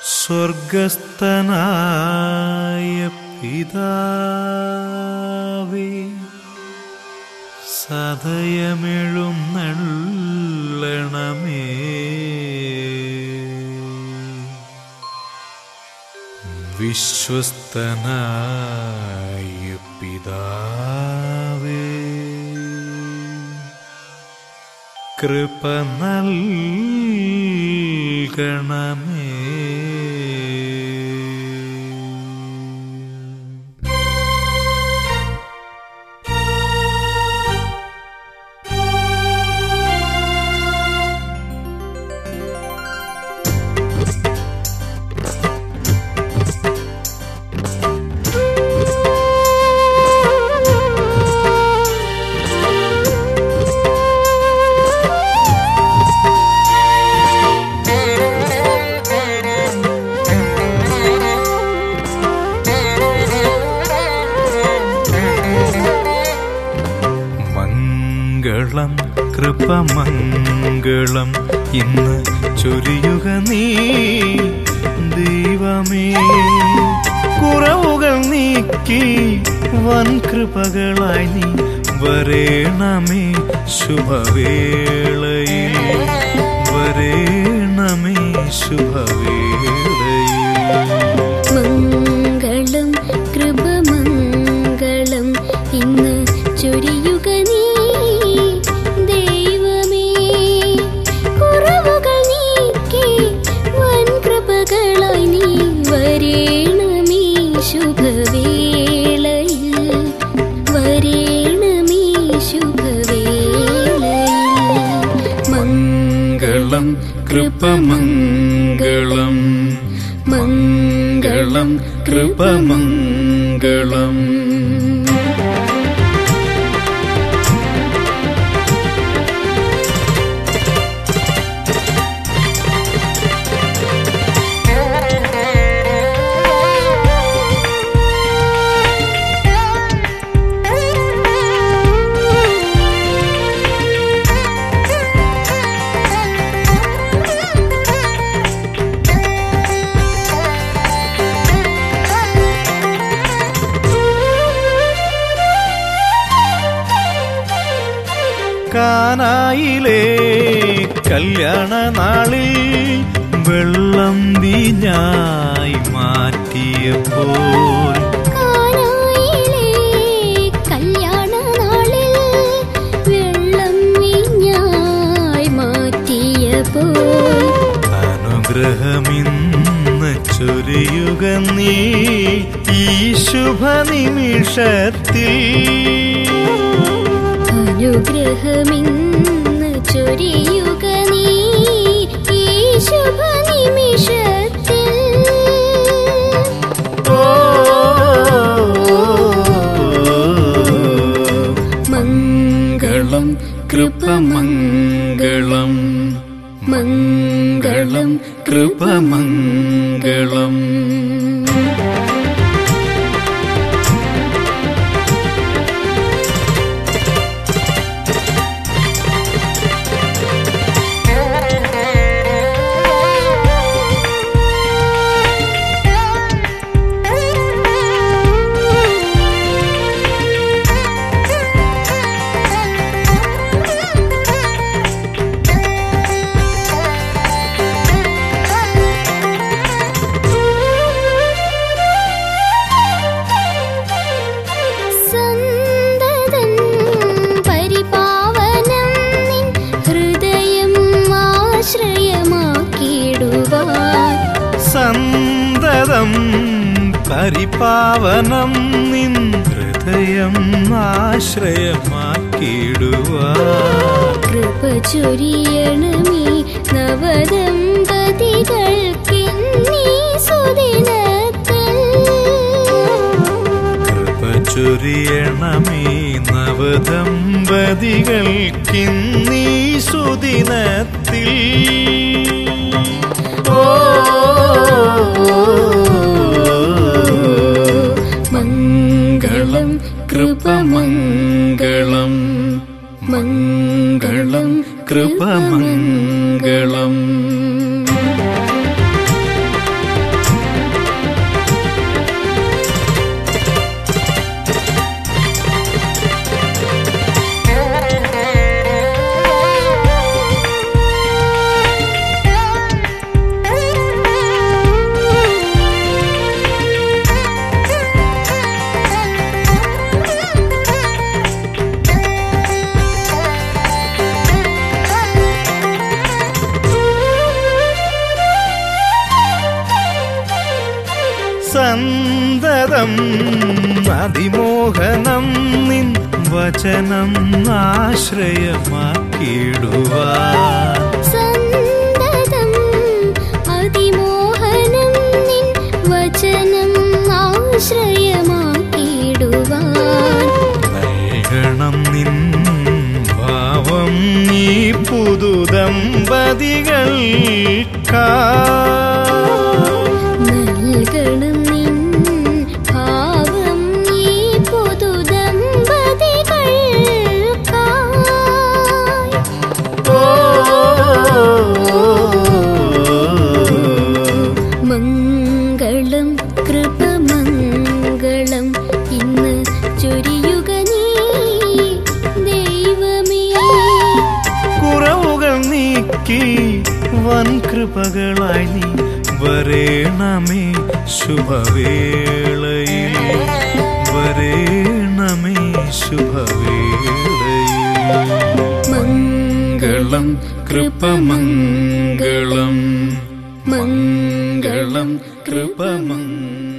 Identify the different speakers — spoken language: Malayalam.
Speaker 1: സ്വർഗസ്ഥനായ പിതാവേ സദയമെഴുന്നള്ളണമേ വിശ്വസ്തനായ പിതാവേ കൃപ നൽകണമേ മംഗളം കൃപമംഗളം ഇന്ന് ചൊരിയുക നീ ദൈവമേ കുറവുകൾ നീക്കി വൻ കൃപകളായി നീ വരേണമേ ശുഭവേളയിൽ വരേണമേ ശുഭവേളയിൽ
Speaker 2: മംഗളം കൃപമംഗളം ഇന്ന് ചൊരിയുക നീ ദൈവമേ കുറവുകൾ നീക്കി വൻ കൃപകളായി നീ വരേണമേ ശുഭവേളയിൽ വരേണമേ ശുഭവേളയിൽ
Speaker 1: മംഗളം കൃപമംഗളം മംഗളം കൃപമംഗളം കാനായിലെ കല്യാണ നാളിൽ വെള്ളം വീഞ്ഞായി മാറ്റിയപ്പോൾ
Speaker 2: കാനായിലെ കല്യാണനാളിൽ വെള്ളം വീഞ്ഞായി മാറ്റിയപ്പോൾ
Speaker 1: അനുഗ്രഹമിന്ന് ചൊരിയുക നീ ഈ ശുഭനിമിഷത്തിൽ
Speaker 2: അനുഗ്രഹമിന്ന് ചൊരിയുക നീ ഈ ശുഭനിമിഷത്തിൽ
Speaker 1: ഓ മംഗളം കൃപമംഗളം മംഗളം കൃപമംഗളം
Speaker 2: സന്തതം പരിപാവനം നിൻ ഹൃദയം ആശ്രയമാക്കിടുവാൻ
Speaker 1: സന്തതം പരിപാവനം നിൻ ഹൃദയം ആശ്രയമാക്കിടുവാ
Speaker 2: കൃപ ചൊരിയണമേ നവദമ്പതികൾക്കിന്നീ സുദിനത്തിൽ
Speaker 1: കൃപ ചൊരിയണമേ നവദമ്പതികൾക്കിന്നീ സുദിനത്തിൽ ഓ മംഗളം കൃപമംഗളം മംഗളം കൃപമംഗളം സന്തതം അതിമോഹനം നിൻ വചനം ആശ്രയമാക്കിടുവാൻ
Speaker 2: സന്തതം അതിമോഹനം നിൻ വചനം ആശ്രയമാക്കിടുവാൻ
Speaker 1: നൽകണം നിൻ ഭാവം ഈ പുതുദമ്പതികൾ
Speaker 2: നൽകണം നിൻ ഭാവം ഈ പുതുദമ്പതികൾക്കായി മംഗളം കൃപമംഗളം ഇന്ന് ചൊരിയുക നീ ദൈവമേ
Speaker 1: കുറവുകൾ നീക്കി വൻ കൃപകളായി നീ വരേണമേ ശുഭവേളയിൽ വരേണമേ ശുഭവേളയിൽ
Speaker 2: മംഗളം
Speaker 1: കൃപമംഗളം
Speaker 2: മംഗളം
Speaker 1: കൃപമംഗളം